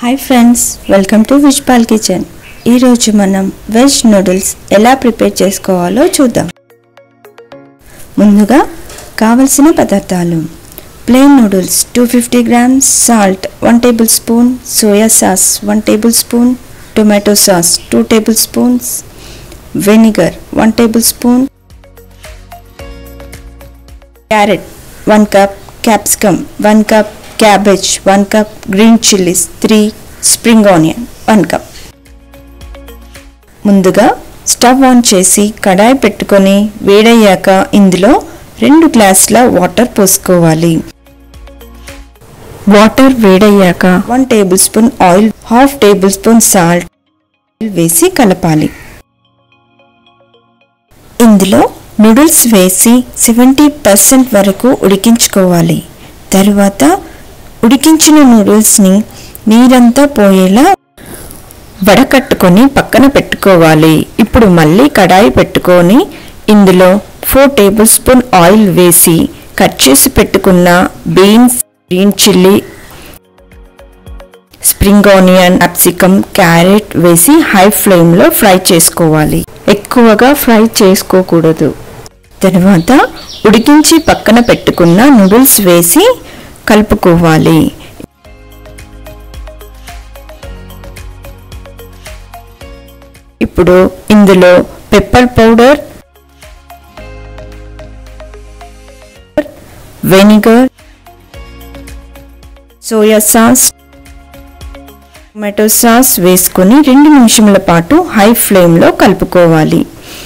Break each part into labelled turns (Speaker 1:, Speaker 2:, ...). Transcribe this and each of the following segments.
Speaker 1: hi friends welcome to విజ్పాల్ kitchen ఈరోజు మనం వెజ్ నూడిల్స్ ఎలా ప్రిపేర్ చేసుకోవాలో చూద్దాం ముందుగా కావలసిన పదార్థాలు plain noodles two fifty grams salt one tablespoon soya sauce one tablespoon tomato sauce two tablespoons vinegar one tablespoon carrot one cup capsicum one cup cabbage one cup green chillies three spring onion one cup ముందుగా stove on చేసి కడాయి పెట్టుకొని వేడయ్యాక ఇందులో రెండు గ్లాసుల water పోసుకోవాలి water వేడయ్యాక one tablespoon oil half tablespoon salt వేసి కలపాలి ఇందులో నూడిల్స్ వేసి సెవెంటీ పర్సెంట్ వరకు ఉడికించుకోవాలి తరువాత ఉడికించిన నూడిల్స్ని నీరంతా పోయేలా వడకట్టుకొని పక్కన పెట్టుకోవాలి ఇప్పుడు మళ్ళీ కడాయి పెట్టుకొని ఇందులో ఫోర్ టేబుల్ స్పూన్ ఆయిల్ వేసి కట్ చేసి పెట్టుకున్న beans green chilli spring onion capsicum carrot వేసి హై ఫ్లేమ్లో ఫ్రై చేసుకోవాలి ఎక్కువగా ఫ్రై చేసుకోకూడదు తర్వాత ఉడికించి పక్కన పెట్టుకున్న నూడిల్స్ వేసి కలుపుకోవాలి ఇప్పుడు ఇందులో pepper powder vinegar soya sauce tomato sauce వేసుకొని రెండు నిమిషముల పాటు హై ఫ్లేమ్లో కలుపుకోవాలి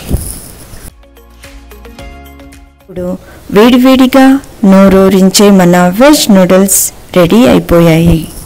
Speaker 1: ఇప్పుడు వేడివేడిగా నోరూరించే మన వెజ్ నూడిల్స్ రెడీ అయిపోయాయి